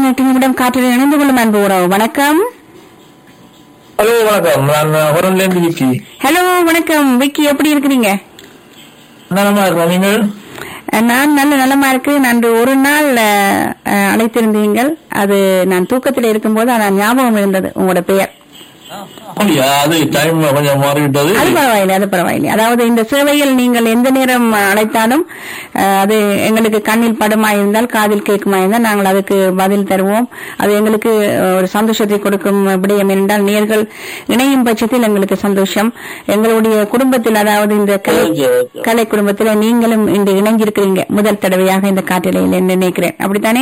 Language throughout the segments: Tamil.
பதினெட்டு நிமிடம் காற்றில் இணைந்து கொள்ளும் அன்பு உறவு வணக்கம் ஹலோ வணக்கம் நான் ஹொரன்ல இருந்து விக்கி ஹலோ வணக்கம் விக்கி எப்படி இருக்கிறீங்க நலமா இருக்கோம் நீங்கள் அஹ், நான் நல்ல நலமா இருக்கு நான் ஒரு நாள் அஹ், அஹ், அழைத்திருந்தீங்கள் அது நான் தூக்கத்தில் இருக்கும்போது நான் ஞாபகம் இருந்தது உங்களோட பெயர் அப்படியா அது டைம் கொஞ்சம் மாறிவிட்டது அது பரவாயில்லை அது பரவாயில்லை அதாவது இந்த சேவையில் நீங்கள் எந்த நேரம் அழைத்தாலும் அஹ், அது எங்களுக்கு கண்ணில் படுமா இருந்தால் காதில் கேட்குமா இருந்தால் நாங்கள் அதுக்கு பதில் தருவோம் அது எங்களுக்கு அஹ், ஒரு சந்தோஷத்தை கொடுக்கும் விடயம் என்றால் நேர்கள் இணையும் பட்சத்தில் எங்களுக்கு சந்தோஷம் எங்களுடைய குடும்பத்தில் அதாவது இந்த கலை ஓகே, ஓகே. கலை குடும்பத்தில் நீங்களும் இன்று இணைஞ்சிருக்கிறீங்க முதல் தடவையாக இந்த காட்டிலையில் என்று நினைக்கிறேன் அப்படித்தானே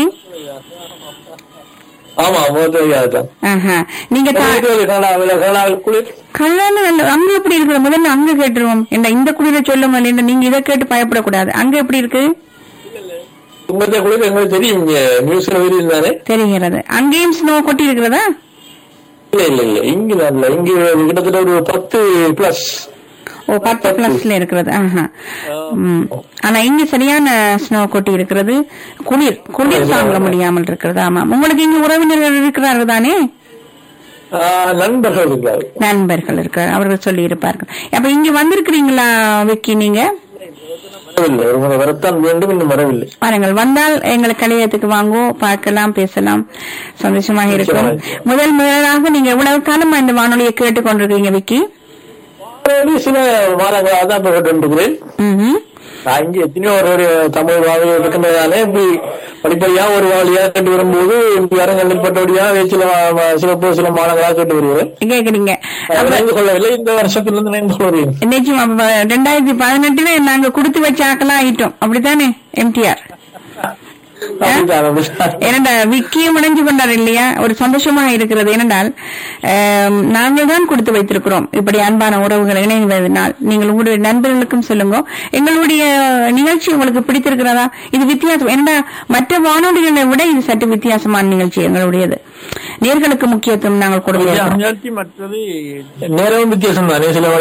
ஆமா மூத்தவையாதான் ஆஹா. நீங்க தா- குளிர் கல்யாணம் நல்ல அங்க எப்படி இருக்கிற முதல்ல அங்க கேட்டுருவோம் என்ன இந்த குளிர சொல்லுங்க இல்லைன்னா நீங்க இதை கேட்டு பயப்படக்கூடாது அங்க எப்படி இருக்கு உங்கள்கிட்ட குளிர் எங்களுக்கு தெரியும் இங்க நியூஸ்ல வருது தானே தெரிகிறது அங்கேயும் ஸ்னோ கொட்டி இருக்கிறதா இல்ல இல்ல இல்ல இங்க தான் இல்ல இங்க கிட்டத்தட்ட ஒரு பத்து பிளஸ் ஓ பத்து பிளஸ்ல இருக்கிறது ஆஹா ம். ஆனா இங்க சரியான ஸ்னோ கொட்டி இருக்கிறது குளிர் குளிர் தாங்க முடியாமல் இருக்கிறது ஆமா உங்களுக்கு இங்க உறவினர்கள் இருக்கிறார்கள் தானே நண்பர்கள் இருக்காரு நண்பர்கள் இருக்கிறார் அவர்கள் சொல்லி இருப்பார்கள் அப்ப இங்க வந்திருக்கிறீங்களா விக்கி நீங்க வரவில்லை ஒரு முறை வரத்தான் வேண்டும் இன்னும் வரவில்லை பாருங்கள் வந்தால் எங்கள் கலையத்துக்கு வாங்கோ பார்க்கலாம் பேசலாம் சந்தோஷமாக இருக்கும் முதல் முதலாக நீங்க எவ்வளவு காலமா இந்த வானொலியை கேட்டுக்கொண்டிருக்கீங்க விக்கி வானொலி சில வாரங்களாக தான் இப்ப கேட்டுருக்கிறேன் ம்ஹும். நான் இங்க எத்தனையோ ஒரு ஒரு தமிழ் வானொலி இருக்கின்றதாலே இப்படி படிப்படியா ஒரு வாழியா கேட்டு வரும்போது இப்படி அரங்கல் பட்டபடியா சில வா- வா- சிறப்பு சில மாணவர்களாக கேட்டு வருவேன் கேக்குறீங்க அப்ப நினைந்து கொள்ளவில்லை இந்த வருஷத்துல இருந்து நினைந்து கொள்கிறேன் நிச்சயம் அப்ப ரெண்டாயிரத்தி பதினெட்டுல நாங்க கொடுத்து வச்ச ஆக்கலாம் ஆயிட்டோம் அப்படித்தானே எம்டிஆர் அப்படித்தான், அப்படித்தான். ஏனெண்டா விக்கியும் இணைஞ்சு கொண்டார் இல்லையா ஒரு சந்தோஷமாக இருக்கிறது ஏனென்றால் ஆம், நாங்கள் தான் கொடுத்து வைத்திருக்கிறோம் இப்படி அன்பான உறவுகள் இணைவதனால் நீங்கள் உங்களுடைய நண்பர்களுக்கும் சொல்லுங்க எங்களுடைய நிகழ்ச்சி உங்களுக்கு பிடித்திருக்கிறதா இது வித்தியாசம் ஏனெண்டா மற்ற வானொலிகளை விட இது சற்று வித்தியாசமான நிகழ்ச்சி எங்களுடையது நேர்களுக்கு முக்கியத்துவம் நாங்கள் கொடுக்கிறோம் முயற்சி மற்றது நேரமும் வித்தியாசம் தானே சில